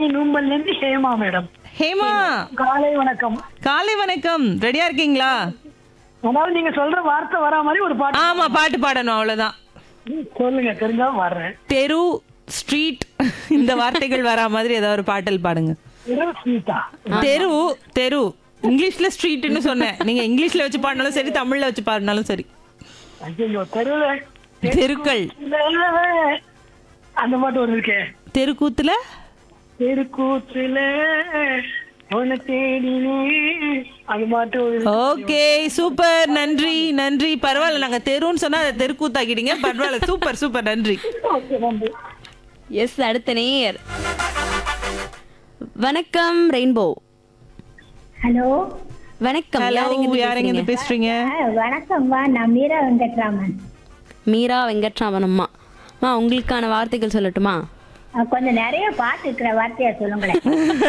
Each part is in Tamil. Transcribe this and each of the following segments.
நூம்பல்ல இருந்து ஹேமா மேடம் ஹேமா காலை வணக்கம் காலை வணக்கம் ரெடியா இருக்கீங்களா அதாவது நீங்க சொல்ற வார்த்தை வரா மாதிரி ஒரு பாட்டு ஆமா பாட்டு பாடணும் அவ்வளவுதான் ம், சொல்லுங்க தெரிஞ்சா வர்றேன் தெரு ஸ்ட்ரீட் இந்த வார்த்தைகள் வரா மாதிரி ஏதாவது ஒரு பாட்டல் பாடுங்க இரவு ஸ்வீட்டா தெரு தெரு இங்கிலீஷ்ல ஸ்ட்ரீட்னு சொன்னேன் நீங்க இங்கிலீஷ்ல வச்சு பாடினாலும் சரி தமிழ்ல வச்சு பாடினாலும் சரி ஐயோ தெருல தெருக்கள் அந்த பாட்டு ஒரு இருக்கே தெருக்கூத்துல தெருக்கூத்துல உன்னை தேடினே அது பாட்டு ஒரு இருக்கு. ஓகே சூப்பர் நன்றி நன்றி பரவாயில்ல நாங்க தெருன்னு சொன்னா அதை தெருக்கூத்தாக்கிட்டீங்க பரவாயில்ல சூப்பர் சூப்பர் நன்றி ஓகே நன்றி எஸ் அடுத்த நேயர் வணக்கம் ரெயின்போ ஹலோ வணக்கம் ஹலோ யார் எங்கிருந்து யாரெங்க இருந்து பேசுறீங்க? பேசுறீங்க ஆ, வணக்கம்மா நான் மீரா வெங்கட்ராமன் மீரா வெங்கட்ராமன் அம்மா அம்மா உங்களுக்கான வார்த்தைகள் சொல்லட்டுமா ஆ, கொஞ்சம் நிறைய பாட்டு இருக்கிற வார்த்தையா சொல்லுங்களேன்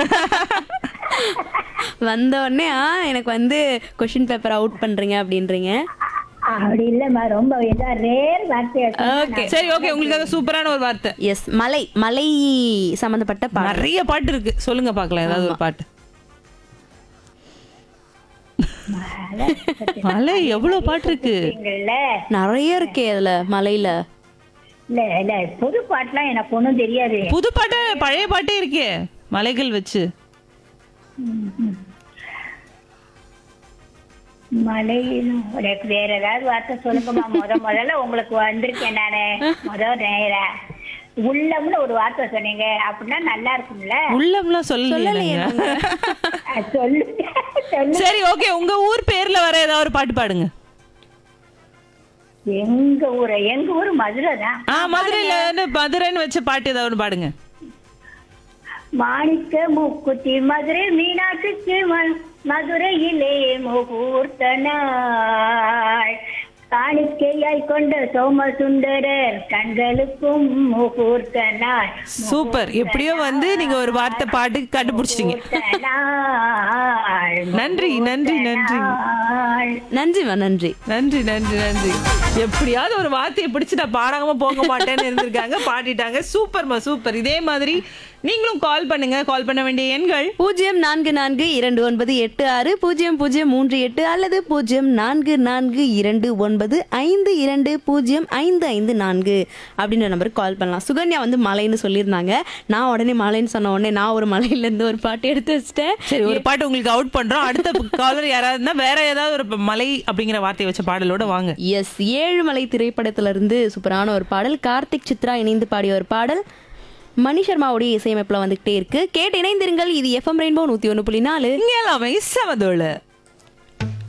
வந்த உடனே ஆ எனக்கு வந்து கொஷின் பேப்பர் அவுட் பண்றீங்க அப்படின்றீங்க அப்படி இல்லம்மா ரொம்ப இதா ரேர் வார்த்தையா சொன்னா ஓகே சரி ஓகே உங்களுக்காக சூப்பரான ஒரு வார்த்தை எஸ் மலை மலை சம்பந்தப்பட்ட பாடல் நிறைய பாட்டு இருக்கு சொல்லுங்க பார்க்கலாம் ஏதாவது ஒரு பாட்டு மலை எவ்வளவு பாட்டு இருக்கு இல்ல நிறைய இருக்கே அதுல மலையில இல்ல இல்ல புது பாட்டுலாம் எனக்கு ஒண்ணும் தெரியாது புது பாட்டு பழைய பாட்டே இருக்கே மலைகள் வச்சு மலையில எனக்கு வேற ஏதாவது வார்த்தை சொல்லுங்கம்மா முத முதல்ல உங்களுக்கு வந்திருக்கேன் நானு முத நேர உள்ளம்னு ஒரு வார்த்தை சொன்னீங்க அப்படின்னா நல்லா இருக்கும்ல உள்ளம்லாம் சொல்லலையே ஆ, சொல்லு சொல்லு சரி ஓகே உங்க ஊர் பேர்ல வர ஏதாவது ஒரு பாட்டு பாடுங்க எங்க ஊரு எங்க ஊரு மதுரை தான் ஆ மதுரையில இருந்து மதுரைன்னு வச்ச பாட்டு ஏதாவது ஒண்ணு பாடுங்க மாணிக்க மூக்குத்தி மதுரை மீனாட்சிக்கு ம- மதுரையிலே முகூர்த்த நாள் காணிக்கையாய் கொண்ட சோமசுந்தரர் கண்களுக்கும் முகூர்த்த நாள் சூப்பர் எப்படியோ வந்து நீங்க ஒரு வார்த்தை பாட்டு கண்டுபிடிச்சிட்டீங்க முகூர்த்த நாள், நன்றி நன்றி நன்றி நாள். நன்றிம்மா நன்றி நன்றி நன்றி நன்றி எப்படியாவது ஒரு வார்த்தையை பிடிச்சு நான் பாடாம போக மாட்டேன்னு இருந்திருக்காங்க பாடிட்டாங்க சூப்பர்மா சூப்பர் இதே மாதிரி நீங்களும் கால் பண்ணுங்க கால் பண்ண வேண்டிய எண்கள் பூஜ்ஜியம் நான்கு நான்கு இரண்டு ஒன்பது எட்டு ஆறு பூஜ்ஜியம் பூஜ்ஜியம் மூன்று எட்டு அல்லது பூஜ்ஜியம் நான்கு நான்கு இரண்டு ஒன்பது ஐந்து இரண்டு பூஜ்ஜியம் ஐந்து ஐந்து நான்கு அப்படின்ற நம்பருக்கு கால் பண்ணலாம் சுகன்யா வந்து மலைன்னு சொல்லியிருந்தாங்க நான் உடனே மலைன்னு சொன்ன உடனே நான் ஒரு மலையிலேருந்து ஒரு பாட்டு எடுத்து வச்சிட்டேன் சரி ஒரு பாட்டு உங்களுக்கு அவுட் பண்றோம் அடுத்த காலர் யாராவது இருந்தா வேற ஏதாவது ஒரு மலை அப்படிங்கிற வார்த்தையை வச்ச பாடலோட வாங்க எஸ் ஏழுமலை திரைப்படத்துல இருந்து சூப்பரான ஒரு பாடல் கார்த்திக் சித்ரா இணைந்து பாடிய ஒரு பாடல் மணி சர்மாவுடைய இசையமைப்புல வந்துகிட்டே இருக்கு கேட்டு இணைந்திருங்கள் இது எஃப்எம் ரெயின்போ நூத்தி ஒன்று புள்ளி நாலு இங்க எல்லாமே சமதோள